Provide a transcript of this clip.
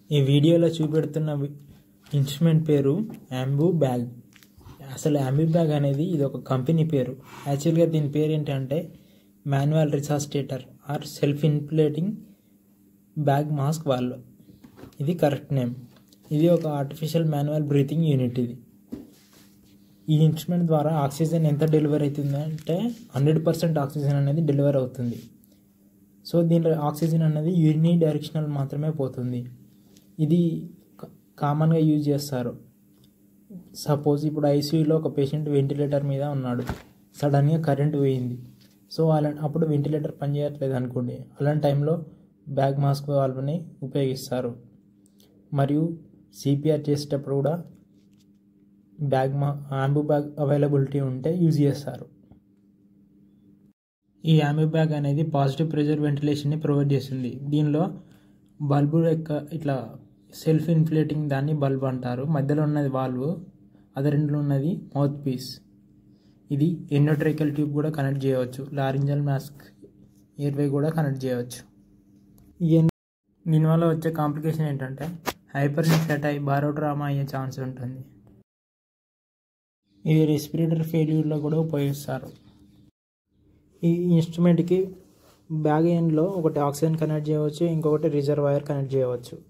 ఈ వీడియోలో చూపెడుతున్న వి- ఇన్స్ట్రుమెంట్ పేరు యాంబూ బ్యాగ్ అసలు యాంబూ బ్యాగ్ అనేది ఇది ఒక కంపెనీ పేరు యాక్చువల్గా దీని పేరు ఏంటంటే manual resuscitator or self inflating bag mask వాళ్ళు ఇది కరెక్ట్ నేమ్ ఇది ఒక ఆర్టిఫిషియల్ మాన్యువల్ బ్రీతింగ్ యూనిట్ ఇది ఈ ఇన్స్ట్రుమెంట్ ద్వారా ఆక్సిజన్ ఎంత డెలివర్ అవుతుంది అంటే హండ్రెడ్ పర్సెంట్ ఆక్సిజన్ అనేది డెలివర్ అవుతుంది సో దీంట్లో ఆక్సిజన్ అనేది యూని డైరెక్షనల్ మాత్రమే పోతుంది ఇది క- కామన్గా యూజ్ చేస్తారు సపోజ్ ఇప్పుడు ఐసీయూలో ఒక పేషెంట్ వెంటిలేటర్ మీద ఉన్నాడు సడన్గా కరెంట్ పోయింది సో అలా అప్పుడు వెంటిలేటర్ పనిచేయట్లేదు అనుకోండి అలాంటి టైంలో బ్యాగ్ మాస్క్ వాల్వ్ని ఉపయోగిస్తారు మరియు సిపిఆర్ చేసేటప్పుడు కూడా బ్యాగ్ మా ఆంబు బ్యాగ్ అవైలబిలిటీ ఉంటే యూజ్ చేస్తారు ఈ యామీ బ్యాగ్ అనేది పాజిటివ్ ప్రెషర్ వెంటిలేషన్ని ప్రొవైడ్ చేస్తుంది దీనిలో బల్బు యొక్క ఇట్లా సెల్ఫ్ ఇన్ఫ్లేటింగ్ దాన్ని బల్బ్ అంటారు మధ్యలో ఉన్నది వాల్వ్ అది రెండులో ఉన్నది మౌత్ పీస్ ఇది ఎండోట్రైకల్ ట్యూబ్ కూడా కనెక్ట్ చేయవచ్చు లారింజల్ మాస్క్ ఎయిర్వే కూడా కనెక్ట్ చేయవచ్చు ఈ ఎన్- దీనివల్ల వచ్చే కాంప్లికేషన్ ఏంటంటే హైపర్ ఇన్ఫ్లేట్ అయ్యి బారోడ్రామా అయ్యే ఛాన్స్ ఉంటుంది ఇది రెస్పిరేటర్ ఫెయిల్యూర్లో కూడా ఉపయోగిస్తారు ఈ ఇన్స్ట్రుమెంట్కి బ్యాగ్ ఎండ్లో ఒకటి ఆక్సిజన్ కనెక్ట్ చేయవచ్చు ఇంకొకటి రిజర్వాయర్ కనెక్ట్ చేయవచ్చు